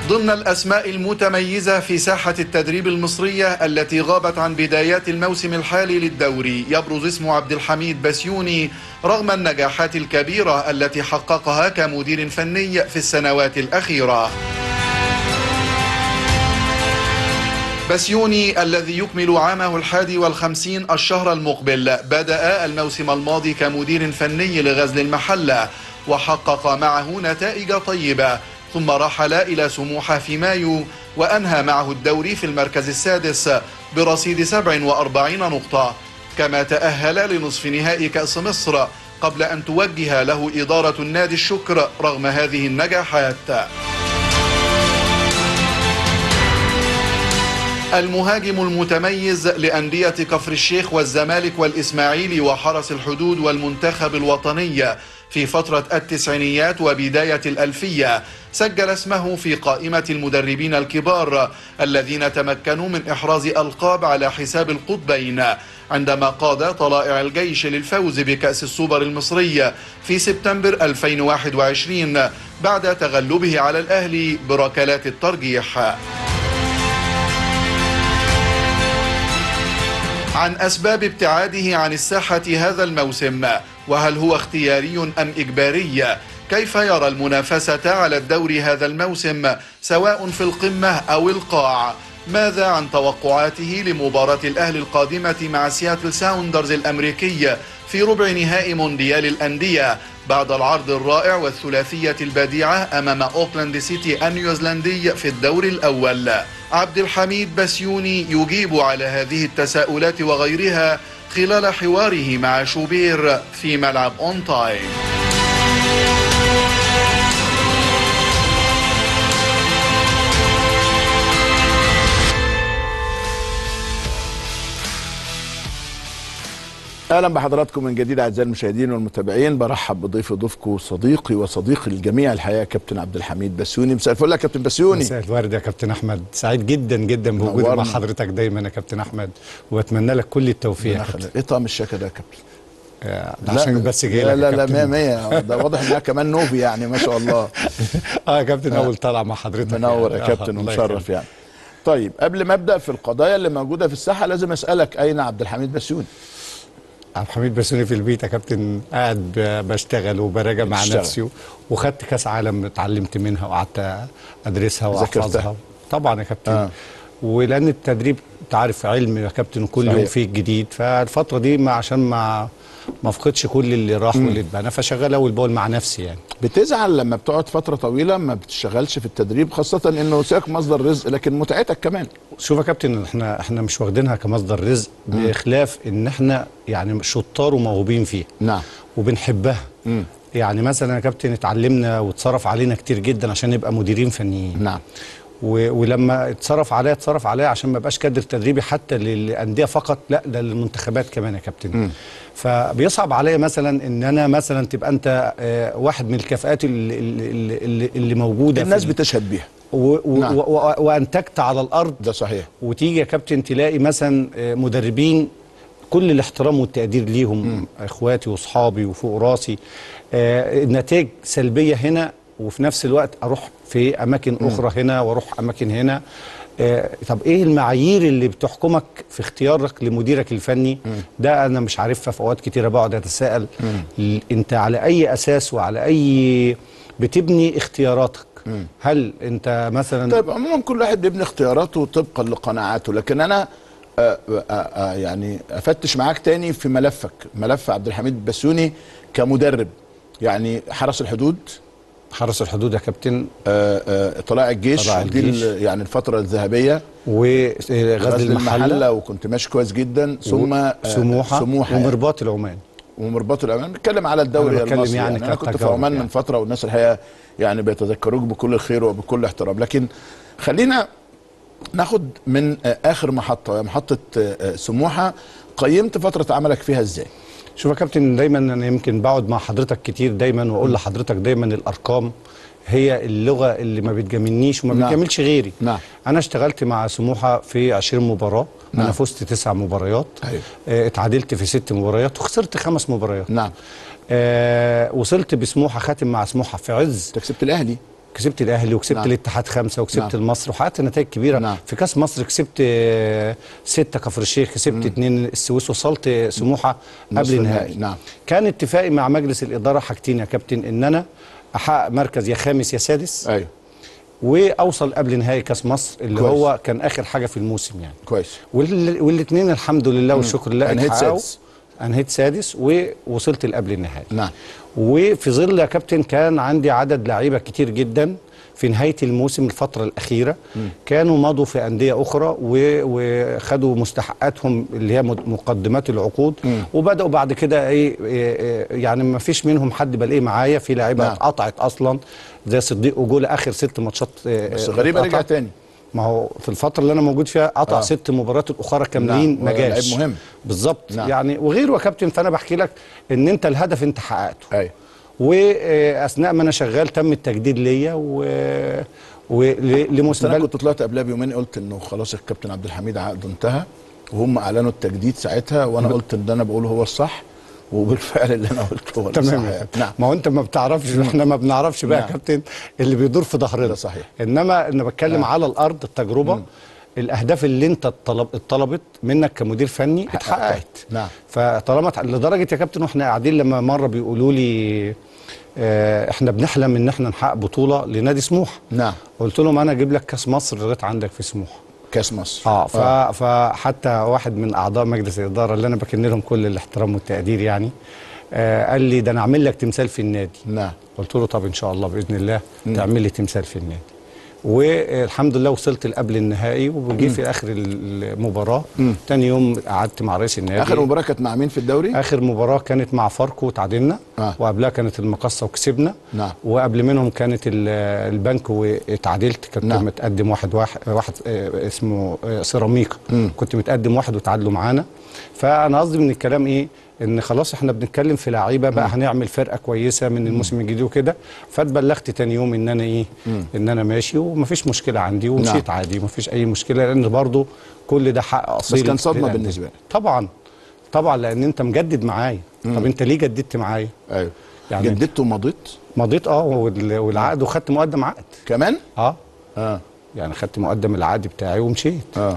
ضمن الأسماء المتميزة في ساحة التدريب المصرية التي غابت عن بدايات الموسم الحالي للدوري يبرز اسم عبد الحميد بسيوني رغم النجاحات الكبيرة التي حققها كمدير فني في السنوات الأخيرة بسيوني الذي يكمل عامه الحادي والخمسين الشهر المقبل بدأ الموسم الماضي كمدير فني لغزل المحلة وحقق معه نتائج طيبة ثم رحل إلى سموحة في مايو وأنهى معه الدوري في المركز السادس برصيد 47 نقطة كما تأهل لنصف نهائي كأس مصر قبل أن توجه له إدارة النادي الشكر رغم هذه النجاحات المهاجم المتميز لأندية كفر الشيخ والزمالك والإسماعيلي وحرس الحدود والمنتخب الوطني في فترة التسعينيات وبداية الألفية سجل اسمه في قائمة المدربين الكبار الذين تمكنوا من إحراز ألقاب على حساب القطبين عندما قاد طلائع الجيش للفوز بكأس السوبر المصري في سبتمبر 2021 بعد تغلبه على الأهلي بركلات الترجيح عن أسباب ابتعاده عن الساحة هذا الموسم وهل هو اختياري أم إجباري كيف يرى المنافسة على الدوري هذا الموسم سواء في القمة أو القاع ماذا عن توقعاته لمباراة الأهلي القادمة مع سياتل ساوندرز الأمريكي في ربع نهائي مونديال الأندية بعد العرض الرائع والثلاثية البديعة أمام أوكلاند سيتي النيوزيلندي في الدور الأول عبد الحميد بسيوني يجيب على هذه التساؤلات وغيرها خلال حواره مع شوبير في ملعب اون تايم اهلا بحضراتكم من جديد اعزائي المشاهدين والمتابعين برحب بضيف ضيفكم صديقي وصديقي الجميع الحقيقه كابتن عبد الحميد بسيوني مساء الفل يا كابتن بسيوني مساء الورد يا كابتن احمد سعيد جدا جدا بوجودي نورنا. مع حضرتك دايما يا كابتن احمد واتمنى لك كل التوفيق يا كابتن ايه طعم الشكا ده يا كابتن آه، ده عشان بس جاي لا لك لا يا لا كابتن. 100 100 ده واضح انها كمان نوبي يعني ما شاء الله اه يا كابتن اول طالع مع حضرتك منور يعني. يا كابتن آه، الله ومشرف يخليك. يعني طيب قبل ما ابدا في القضايا اللي موجوده في الساحه لازم اسالك اين عبد الحميد بسيوني عبد الحميد بسوني في البيت يا كابتن قاعد ب- بشتغل وبراجع مع بتشتغل. نفسي و- وخدت كاس عالم اتعلمت منها وقعدت ادرسها واحفظها ذاكرتها. طبعا يا كابتن آه. آه. ولان التدريب انت عارف علم يا كابتن وكل صحيح. يوم فيه جديد فالفتره دي ما عشان ما ما افقدش كل اللي راح واللي اتبنى فشغال اول باول مع نفسي يعني بتزعل لما بتقعد فتره طويله ما بتشتغلش في التدريب خاصه انه سيبك مصدر رزق لكن متعتك كمان شوف يا كابتن احنا احنا مش واخدينها كمصدر رزق بخلاف ان احنا يعني شطار وموهوبين فيها نعم وبنحبها يعني مثلا يا كابتن اتعلمنا واتصرف علينا كتير جدا عشان نبقى مديرين فنيين نعم و- ولما اتصرف عليا اتصرف عليا عشان ما ابقاش كادر تدريبي حتى للانديه فقط لا ده للمنتخبات كمان يا كابتن فبيصعب عليا مثلا ان انا مثلا تبقى انت آه، واحد من الكفاءات اللي, اللي, اللي, اللي موجوده الناس في ال- بتشهد بيها و و نعم. و و وانتجت على الارض ده صحيح وتيجي يا كابتن تلاقي مثلا آه، مدربين كل الاحترام والتقدير ليهم اخواتي واصحابي وفوق راسي آه، النتائج سلبيه هنا وفي نفس الوقت اروح في اماكن اخرى هنا واروح اماكن هنا آه، طب ايه المعايير اللي بتحكمك في اختيارك لمديرك الفني ده انا مش عارفها في اوقات كتيره بقعد اتساءل ل- انت على اي اساس وعلى اي بتبني اختياراتك هل انت مثلا طيب عموما كل واحد بيبني اختياراته طبقا لقناعاته لكن انا آه، آه، آه، يعني افتش معاك تاني في ملفك ملف عبد الحميد بسيوني كمدرب يعني حرس الحدود حرس الحدود يا كابتن آه، آه، طلائع الجيش طلائع دي الجيش. ال- يعني الفتره الذهبيه وغزل غزل المحله المحله وكنت ماشي كويس جدا ثم آه، سموحه سموحه يعني. ومرباط العمان ومرباط العمان بنتكلم على الدوري أنا بتكلم المصري يعني يعني, انا كنت في كتجارب عمان يعني. من فتره والناس الحقيقه يعني بيتذكروك بكل الخير وبكل احترام لكن خلينا ناخد من آه، اخر محطه وهي محطه آه، آه، سموحه قيمت فتره عملك فيها ازاي شوف يا كابتن دايما انا يمكن بقعد مع حضرتك كتير دايما واقول لحضرتك دايما الارقام هي اللغه اللي ما بتجاملنيش وما نعم. بتجاملش غيري نعم. انا اشتغلت مع سموحه في 20 مباراه نعم. انا فزت تسع مباريات أيوة. آه، اتعادلت في ست مباريات وخسرت خمس مباريات نعم آه وصلت بسموحه خاتم مع سموحه في عز انت كسبت الاهلي كسبت الاهلي وكسبت نعم. الاتحاد خمسه وكسبت نعم. المصري وحققت نتائج كبيره نعم. في كاس مصر كسبت آه، سته كفر الشيخ كسبت اثنين السويس وصلت سموحه نصف قبل النهائي، النهائي نعم. كان اتفاقي مع مجلس الاداره حاجتين يا كابتن ان انا احقق مركز يا خامس يا سادس ايوه واوصل قبل نهائي كاس مصر اللي كويس. هو كان اخر حاجه في الموسم يعني كويس والاثنين الحمد لله والشكر لله أنهيت اتحققوا. سادس. انهيت سادس ووصلت لقبل النهائي نعم وفي ظل يا كابتن كان عندي عدد لعيبه كتير جدا في نهايه الموسم الفتره الاخيره كانوا مضوا في انديه اخرى و- وخدوا مستحقاتهم اللي هي مد- مقدمات العقود وبداوا بعد كده ايه إيه- إيه، يعني ما فيش منهم حد بلاقيه معايا في لعيبه نعم. اتقطعت اصلا زي صديق وجول اخر ست ماتشات إيه، بس إيه، غريبه رجع اتقطع. تاني ما هو في الفتره اللي انا موجود فيها قطع آه. آه. ست مباريات الاخرى كاملين نعم، ما هو جاش لعيب مهم. بالظبط نعم. نعم. يعني وغيره يا كابتن فانا بحكي لك ان انت الهدف انت حققته ايوه واثناء ما انا شغال تم التجديد ليا و بس انا ولمستقبل كنت طلعت قبلها بيومين قلت انه خلاص الكابتن عبد الحميد عقده انتهى وهم اعلنوا التجديد ساعتها وانا قلت ان انا بقوله هو الصح وبالفعل اللي انا قلته هو تمام الصح يا كابتن. نعم ما هو انت ما بتعرفش احنا ما بنعرفش بقى يا نعم. كابتن اللي بيدور في ظهرنا ده صحيح. انما انا بتكلم نعم. على الارض التجربه الاهداف اللي انت اتطلب اتطلبت منك كمدير فني اتحققت نعم. فطالما اتح- لدرجه يا كابتن واحنا قاعدين لما مره بيقولوا لي اه احنا بنحلم ان احنا نحقق بطوله لنادي سموحه نعم قلت لهم انا اجيب لك كاس مصر لغايه عندك في سموحه كاس مصر اه, ف... فحتى واحد من اعضاء مجلس الاداره اللي انا بكن لهم كل الاحترام والتقدير يعني آه قال لي ده انا اعمل لك تمثال في النادي نعم قلت له طب ان شاء الله باذن الله تعمل لي تمثال في النادي والحمد لله وصلت لقبل النهائي وجي في اخر المباراه تاني يوم قعدت مع رئيس النادي اخر مباراه كانت مع مين في الدوري اخر مباراه كانت مع فاركو وتعادلنا آه. وقبلها كانت المقصه وكسبنا نعم. وقبل منهم كانت ال- البنك واتعادلت كنت نعم. متقدم واحد واحد, واحد آه، اسمه آه، سيراميكا كنت متقدم واحد وتعادلوا معانا فانا قصدي من الكلام ايه ان خلاص احنا بنتكلم في لعيبه بقى هنعمل فرقه كويسه من الموسم الجديد وكده فاتبلغت تاني يوم ان انا ايه ان انا ماشي ومفيش مشكله عندي ومشيت نعم. عادي مفيش اي مشكله لان برضو كل ده حق اصيل بس كان صدمة للأندية. بالنسبة لك. طبعا طبعا لان انت مجدد معايا طب انت ليه جددت معايا ايوه يعني- جددت ومضيت مضيت اه وال- والعقد وخدت مقدم عقد كمان اه اه يعني خدت مقدم العقد بتاعي ومشيت اه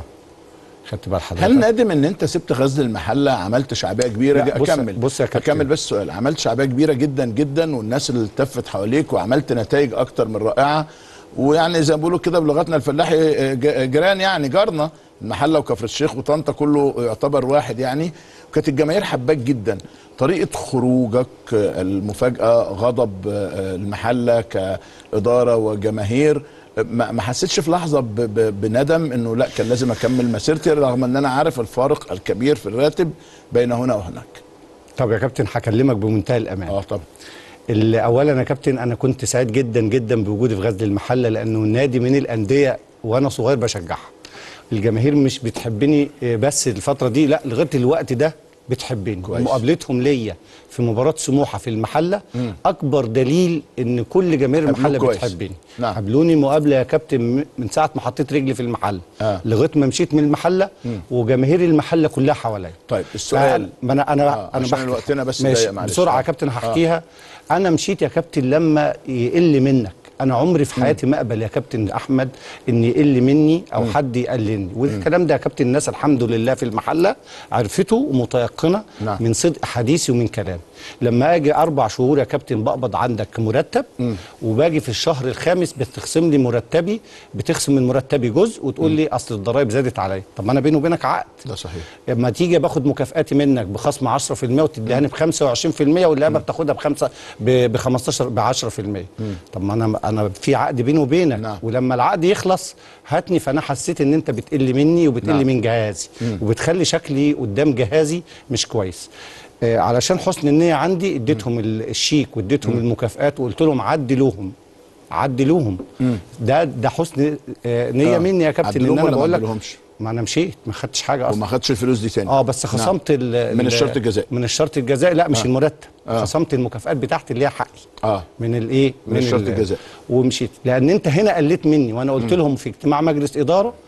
خدت بال حضرتك هل نادم ان انت سبت غزل المحله عملت شعبيه كبيره لا، ج- بص- اكمل بص يا كابتن. اكمل بس سؤال عملت شعبيه كبيره جدا جدا والناس اللي التفت حواليك وعملت نتائج اكتر من رائعه ويعني زي ما بيقولوا كده بلغتنا الفلاحي آه، ج- جيران يعني جارنا المحله وكفر الشيخ وطنطا كله يعتبر واحد يعني وكانت الجماهير حباك جدا طريقه خروجك آه، المفاجاه غضب آه، المحله كاداره وجماهير آه، ما ما حسيتش في لحظه ب- ب- بندم انه لا كان لازم اكمل مسيرتي رغم ان انا عارف الفارق الكبير في الراتب بين هنا وهناك طب يا كابتن هكلمك بمنتهى الامان اه طبعا اللي اولا يا كابتن انا كنت سعيد جدا جدا بوجودي في غزل المحله لانه النادي من الانديه وانا صغير بشجعها الجماهير مش بتحبني آه، بس الفتره دي لا لغايه الوقت ده بتحبني كويس. مقابلتهم ليا في مباراه سموحه في المحله اكبر دليل ان كل جماهير قابلوك المحله كويس. بتحبني نعم. قابلوني مقابله يا كابتن م- من ساعه ما حطيت رجلي في المحله آه. لغايه ما مشيت من المحله وجماهير المحله كلها حواليا طيب السؤال ما انا انا آه، انا عشان بحكي- وقتنا بس ماشي ضيق، معلش. بسرعه آه. يا كابتن هحكيها انا مشيت يا كابتن لما يقل منك انا عمري في حياتي ما اقبل يا كابتن احمد ان يقل مني او حد يقللني والكلام ده يا كابتن الناس الحمد لله في المحله عرفته ومتيقنه نعم. من صدق حديثي ومن كلامي لما اجي اربع شهور يا كابتن بقبض عندك مرتب وباجي في الشهر الخامس بتخصم لي مرتبي بتخصم من مرتبي جزء وتقول لي اصل الضرايب زادت عليا طب ما انا بيني وبينك عقد ده صحيح لما تيجي باخد مكافاتي منك بخصم 10% وتديهاني ب 25% واللعبه بتاخدها بخمسه ب 15 ب 10% طب ما انا انا في عقد بيني وبينك نعم. ولما العقد يخلص هاتني فانا حسيت ان انت بتقل مني وبتقل نعم. من جهازي وبتخلي شكلي قدام جهازي مش كويس آه علشان حسن النيه عندي اديتهم ال- الشيك واديتهم المكافآت وقلت لهم عدلوهم عدلوهم ده ده حسن آه نيه آه. مني يا كابتن عدلوهم ان انا ولا ما بقول لك عدلوهمش؟ ما انا مشيت ما خدتش حاجه اصلا وما خدش الفلوس دي تاني اه بس خصمت نعم. ال من ال- الشرط الجزائي. من الشرط الجزائي لا مش آه. المرتب آه. خصمت المكافآت بتاعتي اللي هي حقي اه من الايه من الشرط ال- الجزائي. ومشيت لان انت هنا قلت مني وانا قلت لهم في اجتماع مجلس اداره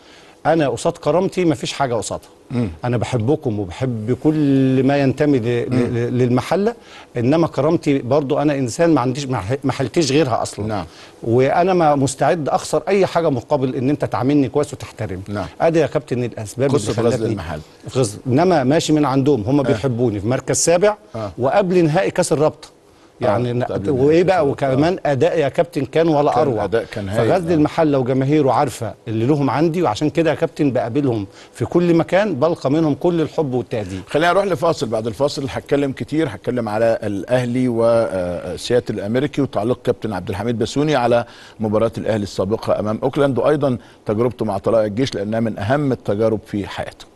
انا قصاد كرامتي مفيش حاجه قصادها انا بحبكم وبحب كل ما ينتمي ل- ل- للمحله انما كرامتي برضو انا انسان ما عنديش ما ح- ما حلتيش غيرها اصلا نعم. وانا ما مستعد اخسر اي حاجه مقابل ان انت تعاملني كويس وتحترمني نعم. ادي يا كابتن الاسباب قصة اللي غزل خلتني المحل. في غزل انما ماشي من عندهم هم بيحبوني في مركز سابع آه. وقبل نهائي كاس الرابطه يعني آه، قبل وايه نهائي بقى كأس وكمان اداء يا كابتن كان ولا كان اروع أداء كان هايل، فغزل آه. المحله وجماهيره عارفه اللي لهم عندي وعشان كده يا كابتن بقابلهم في كل مكان بلقى منهم كل الحب والتقدير خلينا نروح لفاصل بعد الفاصل هتكلم كتير هتكلم على الاهلي وسياده الامريكي وتعليق كابتن عبد الحميد بسوني على مباراه الاهلي السابقه امام اوكلاند وايضا تجربته مع طلائع الجيش لانها من اهم التجارب في حياته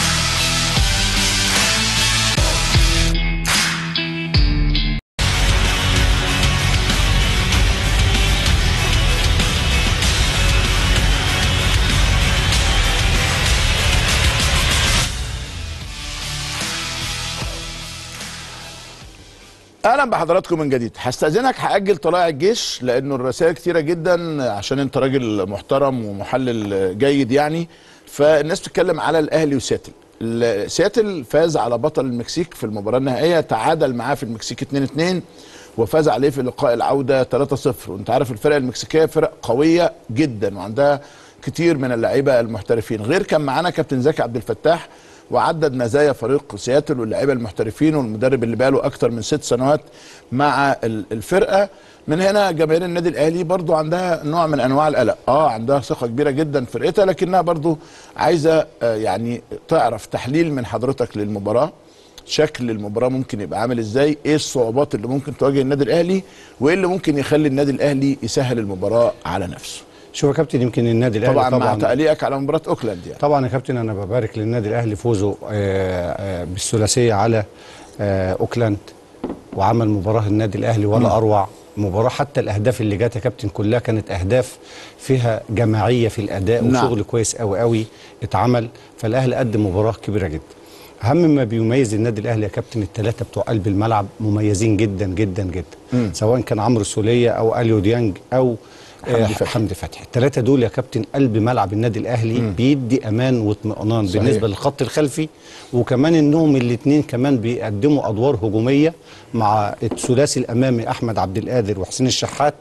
اهلا بحضراتكم من جديد هستاذنك هاجل طلائع الجيش لانه الرسائل كتيره جدا عشان انت راجل محترم ومحلل جيد يعني فالناس بتتكلم على الاهلي وسياتل ال- سياتل فاز على بطل المكسيك في المباراه النهائيه تعادل معاه في المكسيك 2-2 وفاز عليه في لقاء العوده 3-0 وانت عارف الفرق المكسيكيه فرق قويه جدا وعندها كتير من اللعيبه المحترفين غير كان معانا كابتن زكي عبد الفتاح وعدد مزايا فريق سياتل واللاعيبه المحترفين والمدرب اللي بقاله اكتر من ست سنوات مع ال- الفرقه من هنا جماهير النادي الاهلي برضو عندها نوع من انواع القلق اه عندها ثقه كبيره جدا في فرقتها لكنها برضو عايزه آه يعني تعرف تحليل من حضرتك للمباراه شكل المباراه ممكن يبقى عامل ازاي ايه الصعوبات اللي ممكن تواجه النادي الاهلي وايه اللي ممكن يخلي النادي الاهلي يسهل المباراه على نفسه شوف يا كابتن يمكن النادي الاهلي طبعا, طبعا مع تعليقك على مباراه اوكلاند يعني طبعا يا كابتن انا ببارك للنادي الاهلي فوزه آه، آه، بالثلاثيه على آه، اوكلاند وعمل مباراه النادي الاهلي ولا اروع مباراه حتى الاهداف اللي جت يا كابتن كلها كانت اهداف فيها جماعيه في الاداء نعم. وشغل كويس قوي قوي اتعمل فالاهلي قدم مباراه كبيره جدا اهم ما بيميز النادي الاهلي يا كابتن الثلاثه بتوع قلب الملعب مميزين جدا جدا جدا سواء كان عمرو سوليه او اليو ديانج او حمدي آه، فتحي. حمدي فتحي الثلاثه دول يا كابتن قلب ملعب النادي الاهلي بيدي امان واطمئنان صحيح. بالنسبه للخط الخلفي وكمان انهم الاثنين كمان بيقدموا ادوار هجوميه مع الثلاثي الامامي احمد عبد القادر وحسين الشحات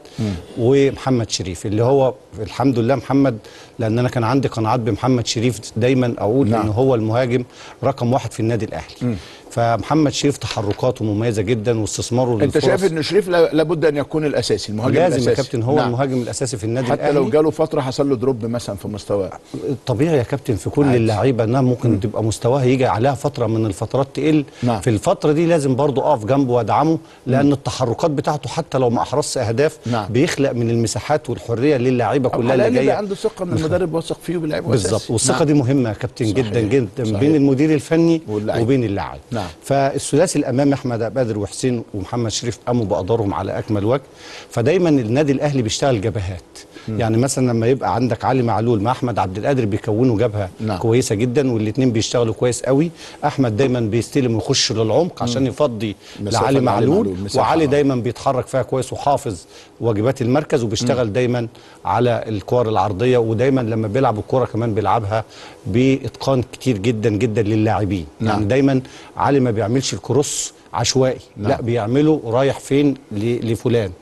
ومحمد شريف اللي هو الحمد لله محمد لان انا كان عندي قناعات بمحمد شريف دايما اقول نعم. ان هو المهاجم رقم واحد في النادي الاهلي فمحمد شريف تحركاته مميزه جدا واستثماره انت للفرص. شايف ان شريف لا- لابد ان يكون الاساسي المهاجم لازم الاساسي يا كابتن هو نعم. المهاجم الاساسي في النادي حتى الاهلي لو جاله فتره حصل له دروب مثلا في مستواه طبيعي يا كابتن في كل عادي. اللعيبه انها ممكن تبقى مستواها يجي عليها فتره من الفترات تقل نعم. في الفتره دي لازم برضو اقف جنبه وادعمه لان التحركات بتاعته حتى لو ما احرزش اهداف نعم. بيخلق من المساحات والحريه للعيبه أو كلها على اللي الأقل يبقى جايه عنده ثقه ان المدرب واثق فيه وبيلعبه بالظبط أساسي. والثقه نعم. دي مهمه يا كابتن صحيح. جدا جدا صحيح. بين المدير الفني واللعيب. وبين اللاعب نعم. فالثلاثي الامامي احمد بدر وحسين ومحمد شريف قاموا بادوارهم على اكمل وجه فدايما النادي الاهلي بيشتغل جبهات يعني مثلا لما يبقى عندك علي معلول مع احمد عبد القادر بيكونوا جبهه نعم. كويسه جدا والاثنين بيشتغلوا كويس قوي احمد دايما بيستلم ويخش للعمق عشان يفضي مسافة لعلي لعلي معلول معلول، مساحة، وعلي آه. دايما بيتحرك فيها كويس وحافظ واجبات المركز وبيشتغل دايما على الكور العرضيه ودايما لما بيلعب الكوره كمان بيلعبها باتقان كتير جدا جدا للاعبين نعم. يعني دايما علي ما بيعملش الكروس عشوائي نعم. لا بيعمله رايح فين ل- لفلان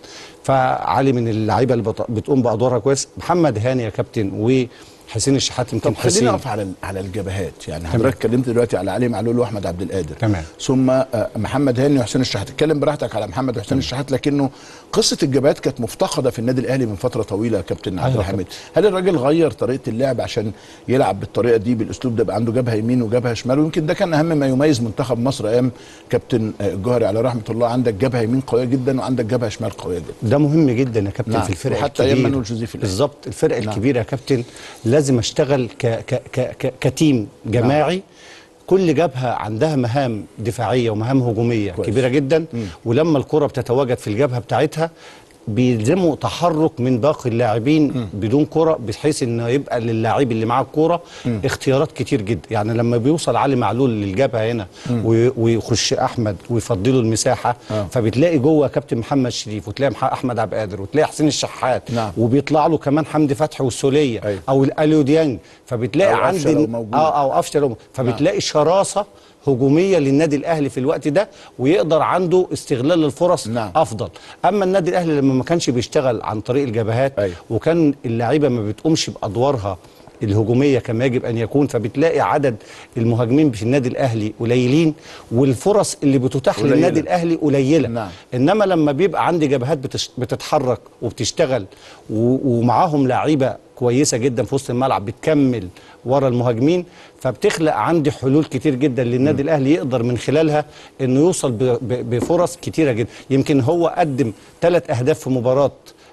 فعلي من اللعيبه اللي بت- بتقوم بادوارها كويس محمد هاني يا كابتن وحسين الشحات يمكن طب خلينا حسين نقف على على الجبهات يعني حضرتك اتكلمت دلوقتي على علي معلول واحمد عبد القادر تمام. ثم آه، محمد هاني وحسين الشحات اتكلم براحتك على محمد وحسين الشحات لكنه قصه الجبهات كانت مفتقده في النادي الاهلي من فتره طويله يا كابتن عبد أيوة الحميد هل الراجل غير طريقه اللعب عشان يلعب بالطريقه دي بالاسلوب ده يبقى عنده جبهه يمين وجبهه شمال ويمكن ده كان اهم ما يميز منتخب مصر ايام كابتن آه، الجوهري على رحمه الله عندك جبهه يمين قويه جدا وعندك جبهه شمال قويه جدا ده مهم جدا يا كابتن نعم. في الفرق وحتى أيام الكبير مانويل جوزيف الأهلي. بالظبط الفرق نعم. الكبيره يا كابتن لازم اشتغل ك ك ك ك كتيم جماعي كل جبهه عندها مهام دفاعيه ومهام هجوميه كويس. كبيره جدا ولما الكره بتتواجد في الجبهه بتاعتها بيلزموا تحرك من باقي اللاعبين بدون كرة بحيث انه يبقى للاعب اللي معاه الكرة اختيارات كتير جدا يعني لما بيوصل علي معلول للجبهة هنا وي- ويخش احمد ويفضله المساحة آه. فبتلاقي جوه كابتن محمد شريف وتلاقي مح- احمد عبد القادر وتلاقي حسين الشحات نعم. وبيطلع له كمان حمدي فتحي والسولية أيوة. او الاليو ديانج فبتلاقي أو عند أفشة لو موجود. اه او افشل لو- فبتلاقي شراسة هجوميه للنادي الاهلي في الوقت ده ويقدر عنده استغلال الفرص نعم. افضل اما النادي الاهلي لما ما كانش بيشتغل عن طريق الجبهات أيوة. وكان اللعيبه ما بتقومش بادوارها الهجوميه كما يجب ان يكون فبتلاقي عدد المهاجمين في النادي الاهلي قليلين والفرص اللي بتتاح قليلة. للنادي الاهلي قليله نعم. انما لما بيبقى عندي جبهات بتش- بتتحرك وبتشتغل و- ومعاهم لعيبه كويسه جدا في وسط الملعب بتكمل ورا المهاجمين فبتخلق عندي حلول كتير جدا للنادي الاهلي يقدر من خلالها انه يوصل ب- ب- بفرص كتيره جدا يمكن هو قدم ثلاث اهداف في مباراه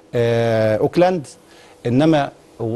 آه، اوكلاند انما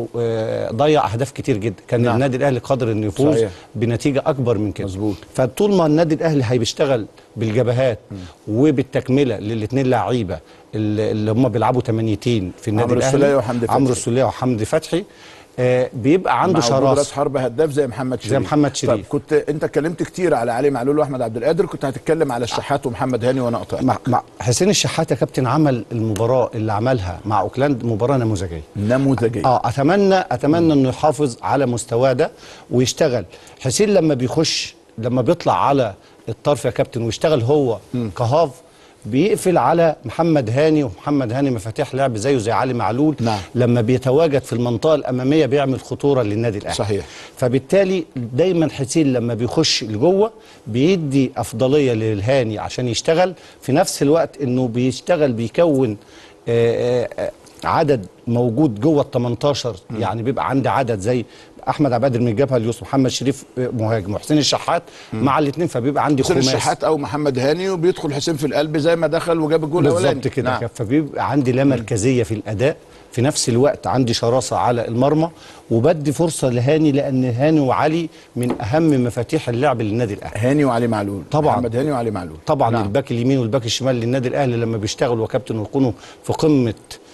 آه، ضيع اهداف كتير جدا كان نعم. نعم. النادي الاهلي قادر انه يفوز صحيح. بنتيجه اكبر من كده مظبوط. فطول ما النادي الاهلي هيشتغل بالجبهات وبالتكمله للاثنين لعيبه اللي اللي هم بيلعبوا تمانيتين في النادي عمرو الاهلي السولية وحمدي فتحي. عمرو السوليه وحمدي فتحي آه بيبقى عنده مع وجود راس شراسه حرب هداف زي محمد شريف محمد شريف. طب كنت انت اتكلمت كتير على علي معلول واحمد عبد القادر كنت هتتكلم على الشحات ومحمد هاني وانا قطعت مع, مع حسين الشحات يا كابتن عمل المباراه اللي عملها مع اوكلاند مباراه نموذجيه نموذجي اه اتمنى اتمنى انه يحافظ على مستواه ده ويشتغل حسين لما بيخش لما بيطلع على الطرف يا كابتن ويشتغل هو كهاف بيقفل على محمد هاني ومحمد هاني مفاتيح لعب زيه زي علي معلول نعم. لما بيتواجد في المنطقه الاماميه بيعمل خطوره للنادي الاهلي صحيح. فبالتالي دايما حسين لما بيخش لجوه بيدي افضليه للهاني عشان يشتغل في نفس الوقت انه بيشتغل بيكون آه، آه، آه، عدد موجود جوه ال 18 يعني بيبقى عندي عدد زي احمد عبد القادر من الجبهه اليسرى محمد شريف آه، مهاجم وحسين الشحات مع الاثنين فبيبقى عندي حسين خماس الشحات او محمد هاني وبيدخل حسين في القلب زي ما دخل وجاب الجول الاولاني بالظبط كده نعم. نعم. فبيبقى عندي لا مركزيه في الاداء في نفس الوقت عندي شراسه على المرمى وبدي فرصه لهاني لان هاني وعلي من اهم مفاتيح اللعب للنادي الاهلي هاني وعلي معلول طبعاً. محمد هاني وعلي معلول طبعا نعم. نعم. الباك اليمين والباك الشمال للنادي الاهلي لما بيشتغلوا وكابتن ويكونوا في قمه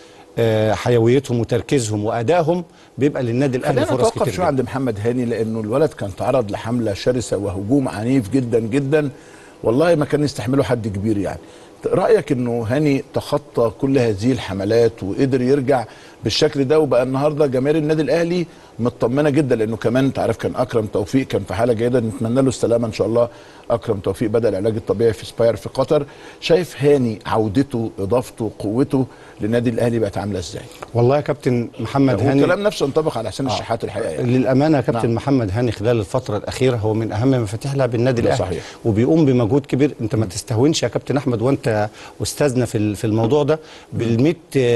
آه، حيويتهم وتركيزهم وادائهم بيبقى للنادي الاهلي خلينا فرص نتوقف كتير شويه جداً. عند محمد هاني لانه الولد كان تعرض لحمله شرسه وهجوم عنيف جدا جدا والله ما كان يستحمله حد كبير يعني رايك انه هاني تخطى كل هذه الحملات وقدر يرجع بالشكل ده وبقى النهارده جماهير النادي الاهلي مطمنه جدا لانه كمان انت عارف كان اكرم توفيق كان في حاله جيده نتمنى له السلامه ان شاء الله اكرم توفيق بدا العلاج الطبيعي في سباير في قطر شايف هاني عودته اضافته قوته للنادي الاهلي بقت عامله ازاي والله يا كابتن محمد هاني والكلام نفسه ينطبق على حسين الشحات الحقيقه يعني. للامانه يا كابتن نعم. نعم. محمد هاني خلال الفتره الاخيره هو من اهم مفاتيح لعب النادي ده الاهلي صحيح. وبيقوم بمجهود كبير انت ما تستهونش يا كابتن احمد وانت استاذنا في ال- في الموضوع ده بال100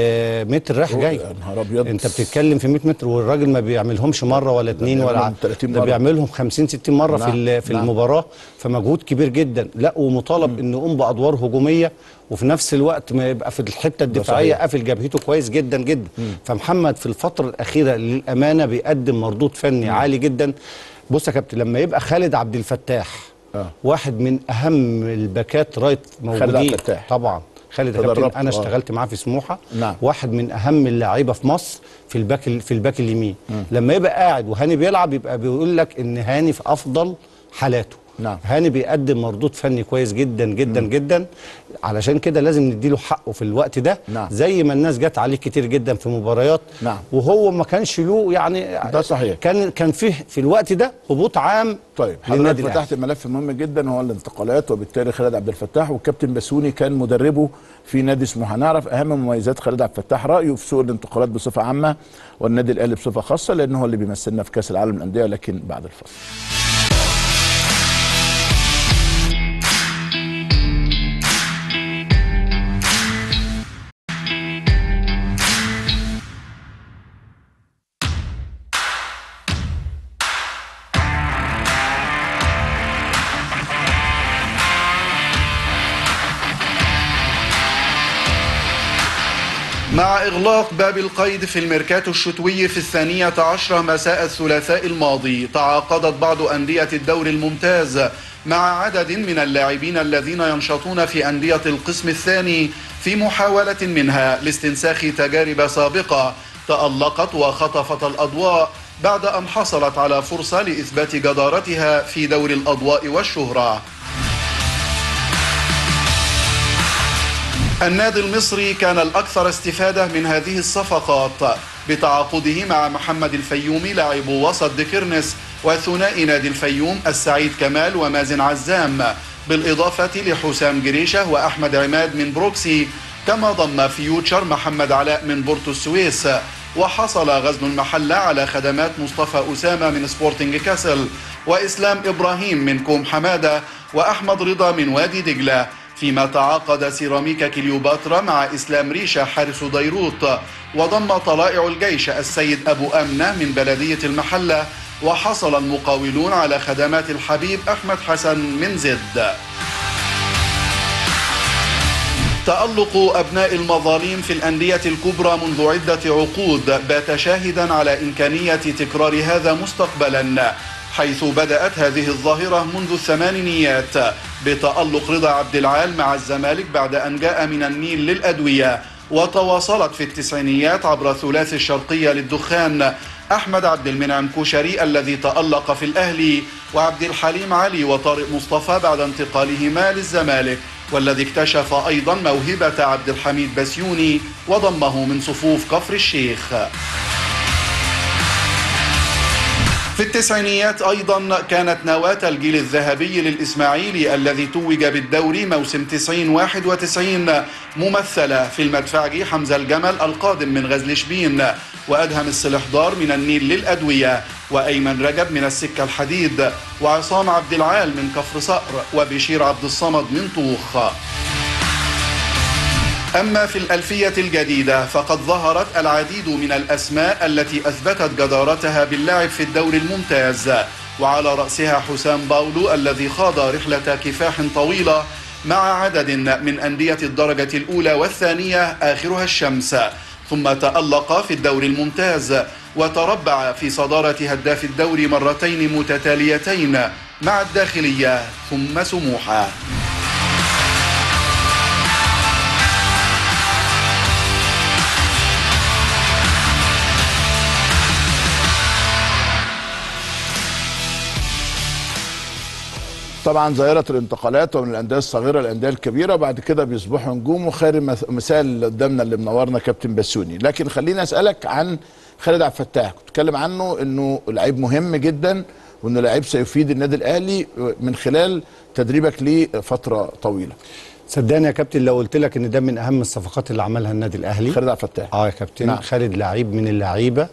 متر رايح أوه، جاي يا نهار أبيض. انت بتتكلم في 100 متر والراجل ما بيعملهمش مره ولا اتنين ولا بيعملهم ع- 30 ده مرة. بيعملهم 50 60 مره نعم، في ال- في نعم. المباراه فمجهود كبير جدا لا ومطالب انه يقوم بادوار هجوميه وفي نفس الوقت ما يبقى في الحته الدفاعيه صحيح. قافل جبهته كويس جدا جدا فمحمد في الفتره الاخيره للامانه بيقدم مردود فني عالي جدا بص يا كابتن لما يبقى خالد عبد الفتاح آه. واحد من اهم الباكات رايت موجودين عبد الفتاح. طبعا خالد يا تدربت، كابتن انا آه. اشتغلت معاه في سموحه نعم. واحد من اهم اللعيبه في مصر في الباك ال- في الباك اليمين لما يبقى قاعد وهاني بيلعب يبقى بيقول لك ان هاني في افضل حالاته نعم. هاني بيقدم مردود فني كويس جدا جدا جدا علشان كده لازم نديله حقه في الوقت ده نعم. زي ما الناس جت عليه كتير جدا في مباريات نعم. وهو ما كانش له يعني ده صحيح. كان كان فيه في الوقت ده هبوط عام طيب حضرتك للنادي الأهلي. فتحت ملف مهم جدا وهو الانتقالات وبالتالي خالد عبد الفتاح والكابتن بسوني كان مدربه في نادي سموحه هنعرف اهم مميزات خالد عبد الفتاح رايه في سوق الانتقالات بصفه عامه والنادي الاهلي بصفه خاصه لانه هو اللي بيمثلنا في كاس العالم للانديه لكن بعد الفصل مع إغلاق باب القيد في الميركاتو الشتوي في الثانية عشرة مساء الثلاثاء الماضي تعاقدت بعض أندية الدوري الممتاز مع عدد من اللاعبين الذين ينشطون في أندية القسم الثاني في محاولة منها لاستنساخ تجارب سابقة تألقت وخطفت الأضواء بعد أن حصلت على فرصة لإثبات جدارتها في دور الأضواء والشهرة النادي المصري كان الأكثر استفادة من هذه الصفقات بتعاقده مع محمد الفيومي لاعب وسط ديكرنس وثنائي نادي الفيوم السعيد كمال ومازن عزام بالإضافة لحسام جريشة وأحمد عماد من بروكسي كما ضم فيوتشر محمد علاء من بورتو السويس وحصل غزل المحلة على خدمات مصطفى أسامة من سبورتنج كاسل وإسلام إبراهيم من كوم حمادة وأحمد رضا من وادي دجلة فيما تعاقد سيراميكا كليوباترا مع إسلام ريشة حارس ديروت وضم طلائع الجيش السيد أبو أمنة من بلدية المحلة وحصل المقاولون على خدمات الحبيب أحمد حسن من زد تألق أبناء المظالم في الأندية الكبرى منذ عدة عقود بات شاهدا على إمكانية تكرار هذا مستقبلا حيث بدأت هذه الظاهرة منذ الثمانينيات بتألق رضا عبد العال مع الزمالك بعد أن جاء من النيل للأدوية وتواصلت في التسعينيات عبر ثلاث الشرقية للدخان أحمد عبد المنعم كوشري الذي تألق في الأهلي وعبد الحليم علي وطارق مصطفى بعد انتقالهما للزمالك والذي اكتشف أيضا موهبة عبد الحميد بسيوني وضمه من صفوف كفر الشيخ في التسعينيات أيضا كانت نواة الجيل الذهبي للإسماعيلي الذي توج بالدوري موسم 90-91 ممثلة في المدفعجي حمزة الجمل القادم من غزل شبين وأدهم السلحدار من النيل للأدوية وأيمن رجب من السكة الحديد وعصام عبد العال من كفر صقر وبشير عبد الصمد من طوخ أما في الألفية الجديدة فقد ظهرت العديد من الأسماء التي أثبتت جدارتها باللعب في الدور الممتاز وعلى رأسها حسام باولو الذي خاض رحلة كفاح طويلة مع عدد من أندية الدرجة الأولى والثانية آخرها الشمس ثم تألق في الدور الممتاز وتربع في صدارة هداف الدوري مرتين متتاليتين مع الداخلية ثم سموحة طبعا ظاهره الانتقالات ومن الانديه الصغيره للانديه الكبيره بعد كده بيصبحوا نجوم وخير مث- مثال اللي قدامنا اللي منورنا كابتن بسوني لكن خليني اسالك عن خالد عبد الفتاح كنت بتكلم عنه انه لعيب مهم جدا وانه لعيب سيفيد النادي الاهلي من خلال تدريبك ليه فتره طويله صدقني يا كابتن لو قلت لك ان ده من اهم الصفقات اللي عملها النادي الاهلي خالد عبد الفتاح اه يا كابتن نعم. نعم. خالد لعيب من اللعيبه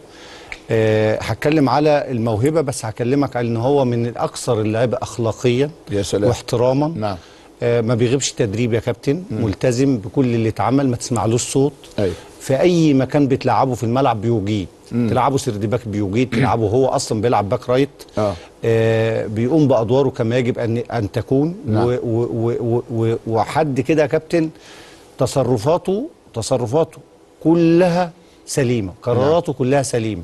آه هتكلم على الموهبه بس هكلمك على ان هو من الاكثر اللعيبه اخلاقيا يا سلام. واحتراما نعم آه ما بيغيبش تدريب يا كابتن ملتزم بكل اللي اتعمل ما تسمعلوش صوت أيوة. في اي مكان بتلعبه في الملعب بيوجيه تلعبه سيرد باك بيوجيه تلعبه هو اصلا بيلعب باك رايت آه. آه بيقوم بادواره كما يجب ان ان تكون نعم. و و و و وحد كده يا كابتن تصرفاته تصرفاته كلها سليمه قراراته كلها سليمه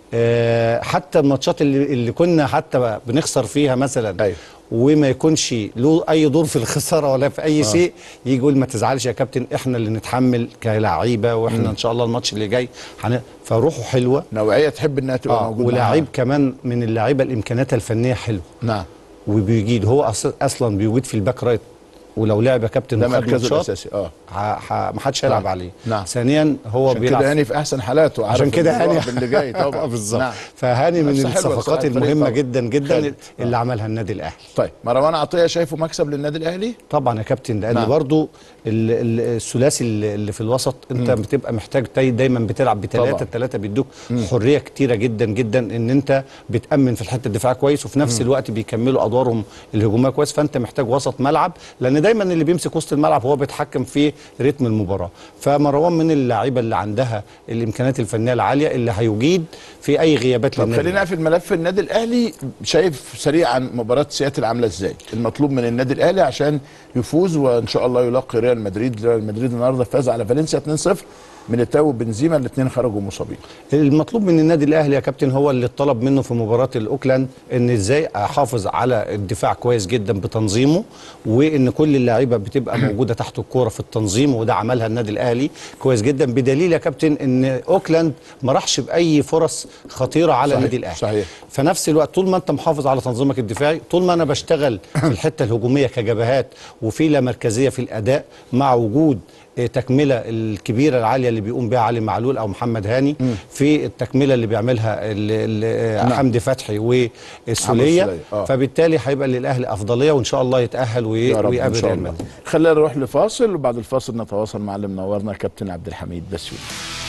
آه حتى الماتشات اللي, اللي كنا حتى بنخسر فيها مثلا أيوة. وما يكونش له اي دور في الخساره ولا في اي آه. شيء يجي يقول ما تزعلش يا كابتن احنا اللي نتحمل كلاعيبه واحنا ان شاء الله الماتش اللي جاي حن... فروحه حلوه نوعيه تحب انها تبقى آه موجوده ولاعيب معاها. كمان من اللعيبه الامكانيات الفنيه حلوه نعم وبيجيد هو أص- اصلا بيوجد في الباك رايت ولو لعب يا كابتن ده وخد مركزه ماتشات، الاساسي اه ح- ح- ما حدش هيلعب نعم. عليه نعم. ثانيا هو عشان بيلعب كده هاني في احسن حالاته عارف عشان كده هاني الرعب اللي جاي طبعا بالظبط نعم. فهاني من بس حلوة الصفقات بصراحة الفريق المهمه طبعا. جدا جدا خالد. اللي عملها النادي الاهلي طيب مروان عطيه شايفه مكسب للنادي الاهلي طبعا يا كابتن لان نعم. برضو ال- ال- الثلاثي اللي اللي في الوسط انت بتبقى محتاج تاي- دايما بتلعب بثلاثه طبعا. الثلاثه بيدوك حريه كتيره جدا جدا ان انت بتامن في الحته الدفاع كويس وفي نفس الوقت بيكملوا ادوارهم الهجوميه كويس فانت محتاج وسط ملعب لان دايما اللي بيمسك وسط الملعب هو بيتحكم في رتم المباراه فمروان من اللعيبه اللي عندها الامكانيات الفنيه العاليه اللي هيجيد في اي غيابات طب للنادي خلينا في الملف النادي الاهلي شايف سريعا مباراه سياتل عامله ازاي المطلوب من النادي الاهلي عشان يفوز وان شاء الله يلاقي ريال مدريد ريال مدريد النهارده فاز على فالنسيا 2-0 ميليتاو وبنزيما الاثنين خرجوا مصابين المطلوب من النادي الاهلي يا كابتن هو اللي طلب منه في مباراه الاوكلاند ان ازاي احافظ على الدفاع كويس جدا بتنظيمه وان كل اللعيبه بتبقى موجوده تحت الكوره في التنظيم وده عملها النادي الاهلي كويس جدا بدليل يا كابتن ان اوكلاند ما راحش باي فرص خطيره على صحيح، النادي الاهلي صحيح. في نفس الوقت طول ما انت محافظ على تنظيمك الدفاعي طول ما انا بشتغل في الحته الهجوميه كجبهات وفي لا مركزيه في الاداء مع وجود آه، تكمله الكبيره العاليه اللي بيقوم بها علي معلول او محمد هاني في التكمله اللي بيعملها ال- ال- آه، نعم. حمدي فتحي والسوليه السولية، آه. فبالتالي هيبقى للاهلي افضليه وان شاء الله يتاهل وي- يا رب ان ويقابل شاء ريال الله مدريد خلينا نروح لفاصل وبعد الفاصل نتواصل مع اللي منورنا كابتن عبد الحميد بسيوني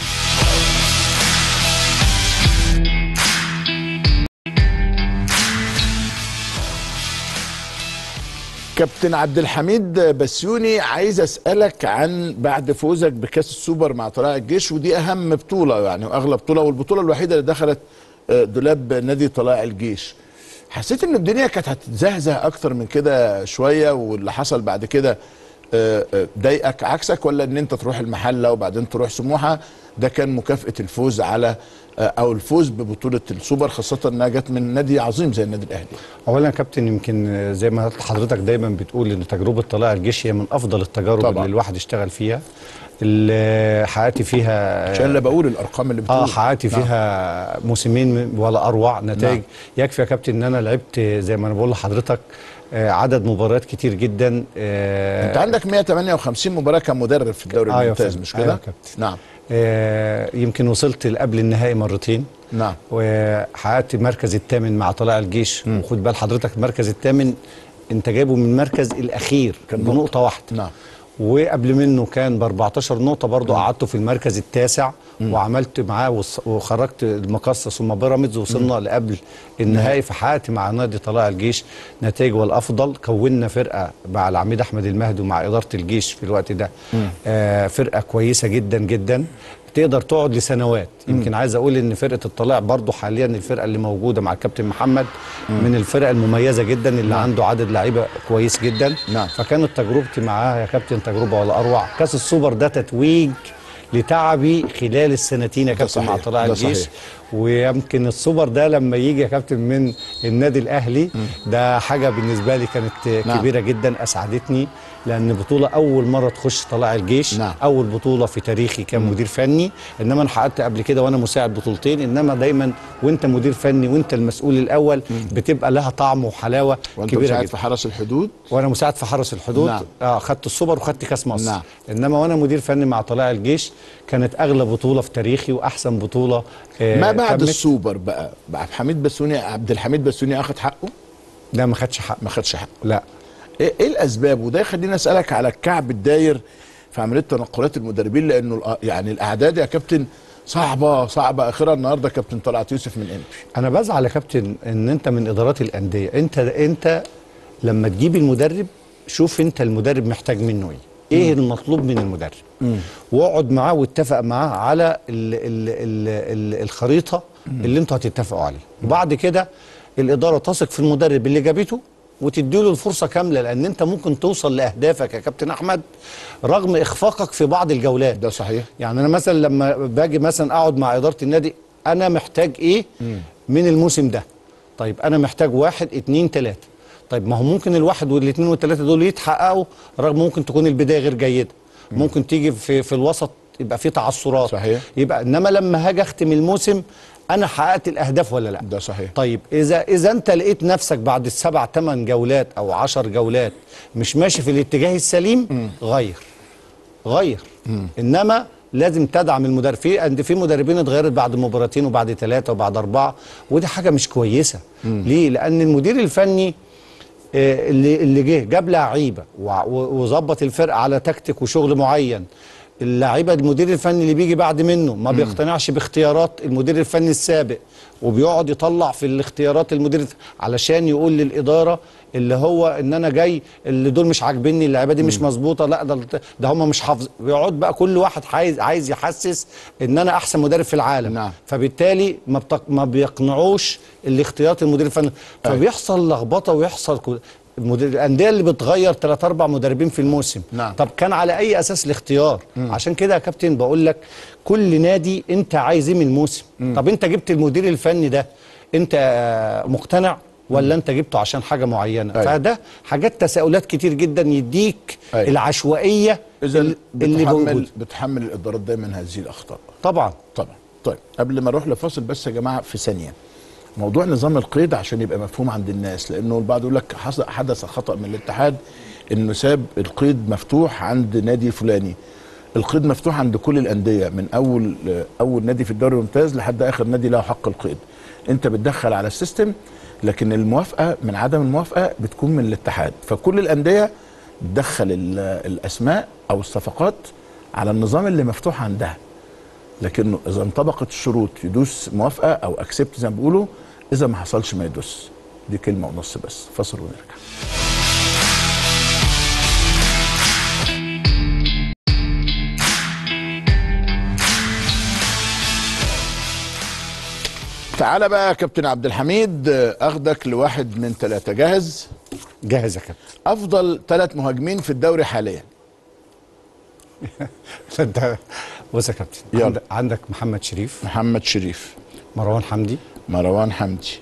كابتن عبد الحميد بسيوني عايز اسالك عن بعد فوزك بكاس السوبر مع طلائع الجيش ودي اهم بطوله يعني واغلى بطوله والبطوله الوحيده اللي دخلت آه، دولاب نادي طلائع الجيش حسيت ان الدنيا كانت هتزهزه اكتر من كده شويه واللي حصل بعد كده آه، آه، ضايقك عكسك ولا ان انت تروح المحله وبعدين تروح سموحه ده كان مكافاه الفوز على آه، او الفوز ببطوله السوبر خاصه انها جت من نادي عظيم زي النادي الاهلي اولا يا كابتن يمكن زي ما حضرتك دايما بتقول ان تجربه طلائع الجيش هي من افضل التجارب طبعاً. اللي الواحد اشتغل فيها اللي حققت فيها عشان اللي بقول الارقام اللي بتقول اه حققت نعم. فيها موسمين ولا اروع نتائج نعم. يكفي يا كابتن ان انا لعبت زي ما انا بقول لحضرتك آه عدد مباريات كتير جدا آه انت عندك 158 مباراه كمدرب في الدوري أيوة الممتاز فندم. مش أيوة كده؟ يا كابتن. نعم آه يمكن وصلت قبل النهائي مرتين نعم وحققت المركز الثامن مع طلائع الجيش وخد بال حضرتك المركز الثامن انت جايبه من المركز الاخير كان كان بنقطه واحده نعم وقبل منه كان ب 14 نقطه برضه قعدته في المركز التاسع وعملت معاه وص- وخرجت المقصه ثم بيراميدز وصلنا لقبل النهائي فحققت مع نادي طلائع الجيش نتائج والافضل كونا فرقه مع العميد احمد المهدي ومع اداره الجيش في الوقت ده آه فرقه كويسه جدا جدا تقدر تقعد لسنوات يمكن عايز اقول ان فرقه الطلاع برضو حاليا الفرقه اللي موجوده مع الكابتن محمد من الفرق المميزه جدا اللي عنده عدد لعيبه كويس جدا نعم. فكانت تجربتي معاه يا كابتن تجربه ولا اروع كاس السوبر ده تتويج لتعبي خلال السنتين يا كابتن مع صحيح، طلائع ده الجيش صحيح. ويمكن السوبر ده لما يجي يا كابتن من النادي الاهلي ده حاجه بالنسبه لي كانت نعم. كبيره جدا اسعدتني لان بطوله اول مره تخش طلائع الجيش نعم. اول بطوله في تاريخي كمدير فني انما انا حققت قبل كده وانا مساعد بطولتين انما دايما وانت مدير فني وانت المسؤول الاول بتبقى لها طعم وحلاوه وانت كبيره مساعد جدا في حرس الحدود وانا مساعد في حرس الحدود نعم. اه خدت السوبر وخدت كاس مصر نعم. انما وانا مدير فني مع طلائع الجيش كانت اغلى بطوله في تاريخي واحسن بطوله آه ما بعد تمت. السوبر بقى عبد الحميد بسوني عبد الحميد بسوني اخذ حقه ده ما خدش حق ما خدش حقه لا ايه إيه الاسباب وده يخليني اسالك على الكعب الداير في عمليه تنقلات المدربين لانه الأ- يعني الاعداد يا كابتن صعبه صعبه اخرها النهارده كابتن طلعت يوسف من امبي انا بزعل يا كابتن ان انت من ادارات الانديه انت انت لما تجيب المدرب شوف انت المدرب محتاج منه ايه ايه المطلوب من المدرب واقعد معاه واتفق معاه على ال ال ال ال الخريطه اللي انتوا هتتفقوا عليها وبعد كده الاداره تثق في المدرب اللي جابته وتديله الفرصه كامله لان انت ممكن توصل لاهدافك يا كابتن احمد رغم اخفاقك في بعض الجولات ده صحيح يعني انا مثلا لما باجي مثلا اقعد مع اداره النادي انا محتاج ايه من الموسم ده طيب انا محتاج واحد اتنين تلاته طيب ما هو ممكن الواحد والاثنين والثلاثه دول يتحققوا رغم ممكن تكون البدايه غير جيده ممكن تيجي في في الوسط يبقى في تعثرات صحيح. يبقى انما لما هاجي اختم الموسم انا حققت الاهداف ولا لا ده صحيح طيب اذا اذا انت لقيت نفسك بعد السبع ثمان جولات او عشر جولات مش ماشي في الاتجاه السليم غير غير انما لازم تدعم المدرب في عند في مدربين اتغيرت بعد مباراتين وبعد ثلاثه وبعد اربعه ودي حاجه مش كويسه ليه لان المدير الفني آه، اللي اللي جه جاب لعيبه وع- و- وظبط الفرقه على تكتيك وشغل معين اللعيبه المدير الفني اللي بيجي بعد منه ما بيقتنعش باختيارات المدير الفني السابق وبيقعد يطلع في الاختيارات المدير الف- علشان يقول للاداره اللي هو ان انا جاي اللي دول مش عاجبني اللعيبه دي مش مظبوطه لا ده ده هم مش حافظ بيقعد بقى كل واحد عايز عايز يحسس ان انا احسن مدرب في العالم نعم. فبالتالي ما بتق... ما بيقنعوش الاختيارات المدير الفني فبيحصل لخبطه ويحصل كل... المدير الانديه اللي بتغير ثلاث اربع مدربين في الموسم نعم. طب كان على اي اساس الاختيار عشان كده يا كابتن بقول لك كل نادي انت عايز ايه من الموسم طب انت جبت المدير الفني ده انت آه، مقتنع ولا انت جبته عشان حاجه معينه أيوة. فده حاجات تساؤلات كتير جدا يديك أيوة. العشوائيه اذا اللي اللي بتحمل موجوده بتحمل الادارات دايما هذه الاخطاء طبعا طبعا طيب قبل ما اروح لفاصل بس يا جماعه في ثانيه موضوع نظام القيد عشان يبقى مفهوم عند الناس لانه البعض يقول لك حصل حدث خطا من الاتحاد انه ساب القيد مفتوح عند نادي فلاني القيد مفتوح عند كل الانديه من اول اول نادي في الدوري الممتاز لحد اخر نادي له حق القيد انت بتدخل على السيستم لكن الموافقه من عدم الموافقه بتكون من الاتحاد فكل الانديه بتدخل ال- الاسماء او الصفقات على النظام اللي مفتوح عندها لكنه اذا انطبقت الشروط يدوس موافقه او اكسبت زي ما بيقولوا اذا ما حصلش ما يدوس دي كلمه ونص بس فاصل ونرجع تعالى بقى يا كابتن عبد الحميد اخدك لواحد من ثلاثه جاهز جاهز يا كابتن افضل ثلاث مهاجمين في الدوري حاليا انت بص يا كابتن يلا. عندك, عندك محمد شريف محمد شريف مروان حمدي مروان حمدي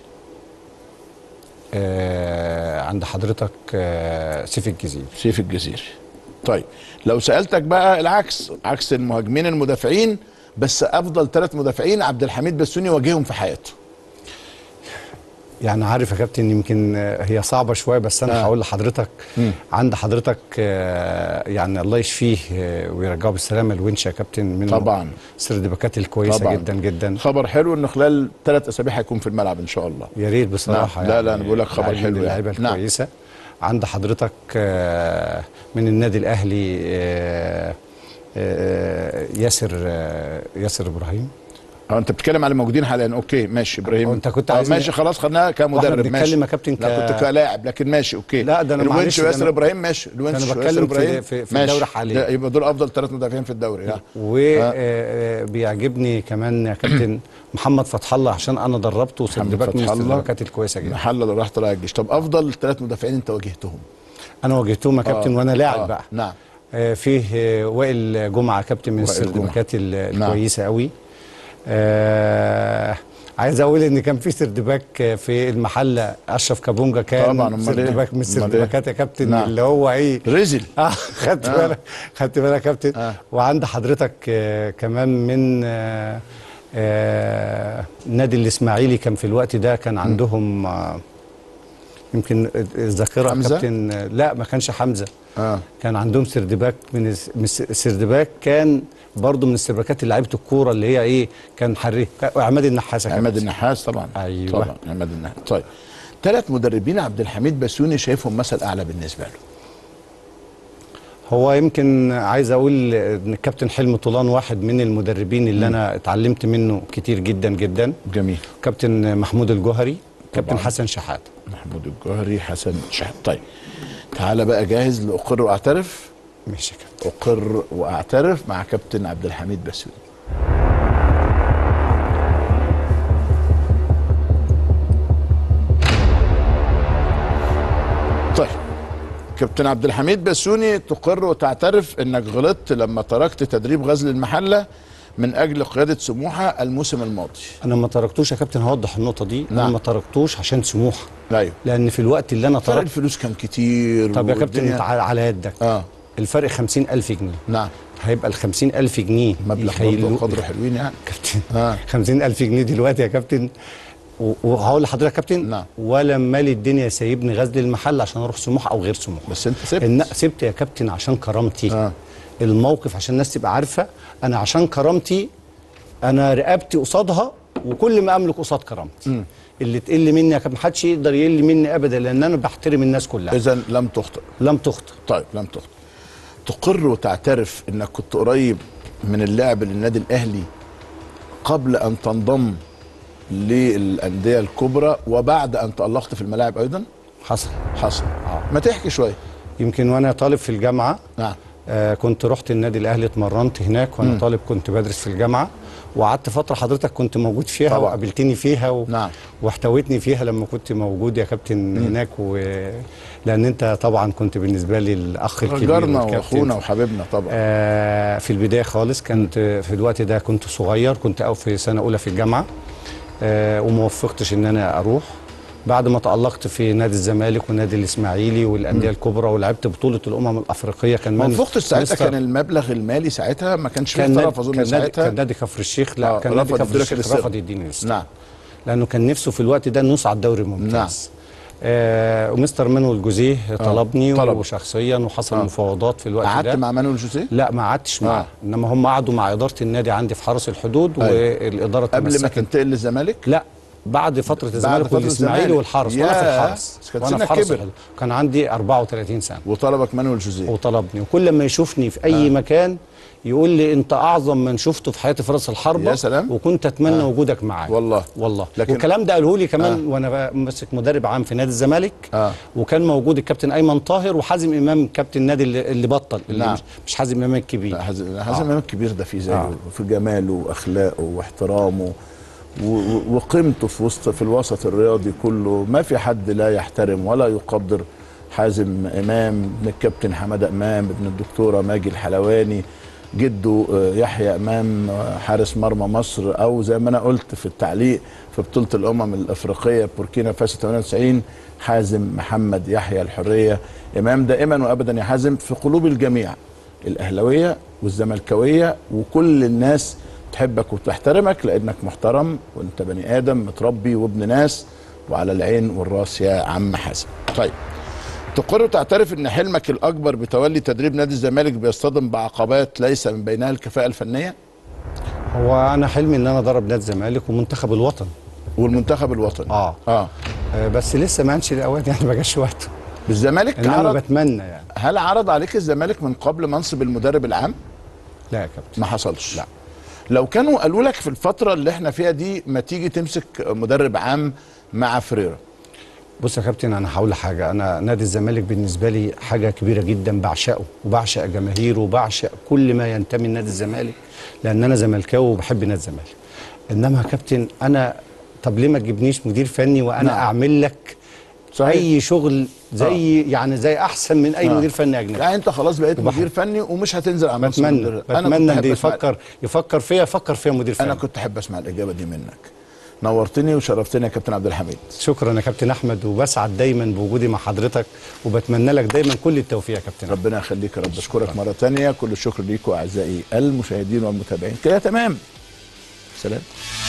آه عند حضرتك آه سيف الجزيري سيف الجزيري طيب لو سالتك بقى العكس عكس المهاجمين المدافعين بس افضل ثلاث مدافعين عبد الحميد بسوني واجههم في حياته يعني عارف يا كابتن يمكن آه، هي صعبه شويه بس انا آه. هقول لحضرتك مم. عند حضرتك آه، يعني الله يشفيه آه، ويرجعه بالسلامه الونش يا كابتن من طبعا. السردباكات الكويسه طبعا جدا جدا خبر حلو انه خلال ثلاث اسابيع هيكون في الملعب ان شاء الله يا ريت بصراحه نعم. لا، لا، أنا بقول لك خبر لاعب من حلو يعني. اللعيبه نعم. الكويسه عند حضرتك آه، من النادي الاهلي آه، آه، ياسر آه، ياسر ابراهيم اه انت بتتكلم على الموجودين حاليا اوكي ماشي ابراهيم أنت كنت آه عايزني- ماشي خلاص خدناها كمدرب بنتكلم ماشي يا كابتن لا ك- كنت كلاعب لكن ماشي اوكي لا، ده أنا الونش معلش، ده وياسر أنا- ابراهيم ماشي الونش أنا وياسر بتكلم في- ابراهيم في- في ماشي. الدوري حاليا. لا، يبقى دول افضل ثلاث مدافعين في الدوري ها وبيعجبني كمان يا كابتن محمد فتح الله عشان انا دربته محمد وسردباك من فتح الله. السردباكات الكويسه جدا محل اللي راح طلع الجيش طب افضل ثلاث مدافعين انت واجهتهم انا واجهتهم يا كابتن آه، وانا لاعب آه، بقى نعم آه، فيه آه، وائل جمعه كابتن من وائل السردباكات ال- نعم. الكويسه قوي آه عايز اقول ان كان في سردباك آه، في المحله اشرف كابونجا كان طبعاً، أمال إيه؟ سردباك من أمال السردباكات يا كابتن نعم. اللي هو ايه رزل اه خدت آه. بالك خدت بالك يا كابتن آه. وعند حضرتك آه كمان من آه آه النادي الاسماعيلي كان في الوقت ده كان عندهم آه يمكن الذاكره يا حمزة؟ كابتن آه، لا ما كانش حمزه اه كان عندهم سردباك من الس- من الس- السردباك كان برضه من السردباكات اللي لعيبه الكوره اللي هي ايه كان حريف عماد النحاس يا عماد كابتن. النحاس طبعا أيوة. طبعا عماد النحاس طيب ثلاث مدربين عبد الحميد بسيوني شايفهم مثل اعلى بالنسبه له هو يمكن عايز اقول ان الكابتن حلمي طولان واحد من المدربين اللي انا اتعلمت منه كتير جدا جدا جميل كابتن محمود الجوهري كابتن طبعاً. حسن شحات محمود الجوهري حسن شحات طيب تعالى بقى جاهز لاقر واعترف ماشي يا كابتن اقر واعترف مع كابتن عبد الحميد بسيوني طيب كابتن عبد الحميد بسيوني تقر وتعترف انك غلطت لما تركت تدريب غزل المحله من اجل قياده سموحه الموسم الماضي انا ما تركتوش يا كابتن هوضح النقطه دي انا نعم. ما تركتوش عشان سموحه ايوه لان في الوقت اللي انا فرق تركت الفلوس كان كتير طب يا كابتن والدنيا- تعال على يدك اه الفرق 50000 جنيه نعم هيبقى ال 50000 جنيه مبلغ يخيلوا- برضه قدره حلوين يعني كابتن آه. 50000 جنيه دلوقتي يا كابتن و- وهقول لحضرتك يا كابتن نعم. ولا مالي الدنيا سايبني غزل المحل عشان اروح سموحه او غير سموحه بس انت سبت إن سبت يا كابتن عشان كرامتي آه. الموقف عشان الناس تبقى عارفه انا عشان كرامتي انا رقبتي قصادها وكل ما املك قصاد كرامتي اللي تقل مني يا كابتن محدش يقدر يقل مني ابدا لان انا بحترم الناس كلها اذا لم تخطئ لم تخطئ طيب لم تخطئ تقر وتعترف انك كنت قريب من اللعب للنادي الاهلي قبل ان تنضم للانديه الكبرى وبعد ان تالقت في الملاعب ايضا حصل حصل ما تحكي شويه يمكن وانا طالب في الجامعه نعم آه كنت رحت النادي الاهلي اتمرنت هناك وانا طالب كنت بدرس في الجامعه وقعدت فتره حضرتك كنت موجود فيها طبعا. وقابلتني فيها و... نعم. واحتويتني فيها لما كنت موجود يا كابتن هناك و... لان انت طبعا كنت بالنسبه لي الاخ الكبير جارنا والكابتن. واخونا وحبيبنا طبعا آه في البدايه خالص كانت في الوقت ده كنت صغير كنت أو في سنه اولى في الجامعه آه وما وفقتش ان انا اروح بعد ما تألقت في نادي الزمالك والنادي الاسماعيلي والانديه الكبرى ولعبت بطوله الامم الافريقيه كان ما من- وفقتش ساعتها مستر- كان المبلغ المالي ساعتها ما كانش فيه كان طرف نادي اظن كان نادي, ساعتها كان نادي كفر الشيخ لا آه، كان نادي رفض كفر يديلك الشيخ الاستغنى. رفض يديني الاستغنى. نعم لانه كان نفسه في الوقت ده نصعد الدوري الممتاز نعم. آه ومستر مانويل جوزيه طلبني طلب. وشخصيا وحصل آه. مفاوضات في الوقت قعدت ده مع مانويل جوزيه لا ما قعدتش معاه آه. انما هم قعدوا مع اداره النادي عندي في حرس الحدود أيوة. والاداره قبل ما تمسكت تنتقل للزمالك لا بعد فتره الزمالك فترة والاسماعيلي الزمالك. والحرس وانا في ياه، الحرس بس كان وانا في سنك حرس كبر. الحدود. كان عندي 34 سنه وطلبك مانويل جوزيه وطلبني وكل ما يشوفني في اي آه. مكان يقول لي انت اعظم من شفته في حياتي في راس الحربه يا سلام. وكنت اتمنى آه. وجودك معايا والله. والله لكن- لكن والكلام ده قاله لي كمان آه. وانا بقى ماسك مدرب عام في نادي الزمالك آه. وكان موجود الكابتن ايمن طاهر وحازم امام كابتن النادي اللي, اللي بطل اللي نعم. مش, مش حازم امام الكبير لا، حازم حازم امام الكبير ده فيه زيه آه. في جماله واخلاقه واحترامه و- و- وقيمته في وسط في الوسط الرياضي كله ما في حد لا يحترم ولا يقدر حازم امام ابن الكابتن حماده امام ابن الدكتوره ماجي الحلواني جده آه، يحيى امام آه، حارس مرمى مصر او زي ما انا قلت في التعليق في بطوله الامم الافريقيه بوركينا فاسو 98 حازم محمد يحيى الحريه امام دائما وابدا يا حازم في قلوب الجميع الاهلاويه والزملكاويه وكل الناس تحبك وتحترمك لانك محترم وانت بني ادم متربي وابن ناس وعلى العين والراس يا عم حازم. طيب تقر تعترف ان حلمك الاكبر بتولي تدريب نادي الزمالك بيصطدم بعقبات ليس من بينها الكفاءه الفنيه هو انا حلمي ان انا ادرب نادي الزمالك ومنتخب الوطن والمنتخب الوطني اه, اه آه بس لسه ما انش الاوان يعني ما جاش وقته بالزمالك انما عرض بتمنى يعني هل عرض عليك الزمالك من قبل منصب المدرب العام؟ لا يا كابتن ما حصلش لا. لو كانوا قالوا لك في الفتره اللي احنا فيها دي ما تيجي تمسك مدرب عام مع فريرا بص يا كابتن انا هقول حاجه انا نادي الزمالك بالنسبه لي حاجه كبيره جدا بعشقه وبعشق جماهيره وبعشق كل ما ينتمي لنادي الزمالك لان انا زملكاوي وبحب نادي الزمالك انما يا كابتن انا طب ليه ما تجيبنيش مدير فني وانا نعم. نعم. اعمل لك صحيح. اي شغل زي آه. يعني زي احسن من اي آه. آه. مدير فني اجنبي يعني انت خلاص بقيت وبحب. مدير فني ومش هتنزل على منصب بتمنى مدرب. أنا كنت بتمنى أحب ان أسمع- يفكر يفكر فيا يفكر فيا مدير فني انا كنت احب اسمع الاجابه دي منك نورتني وشرفتني يا كابتن عبد الحميد شكرا يا كابتن احمد وبسعد دايما بوجودي مع حضرتك وبتمنى لك دايما كل التوفيق يا كابتن أحمد. ربنا يخليك يا رب اشكرك مره تانية كل الشكر ليكم اعزائي المشاهدين والمتابعين كده تمام سلام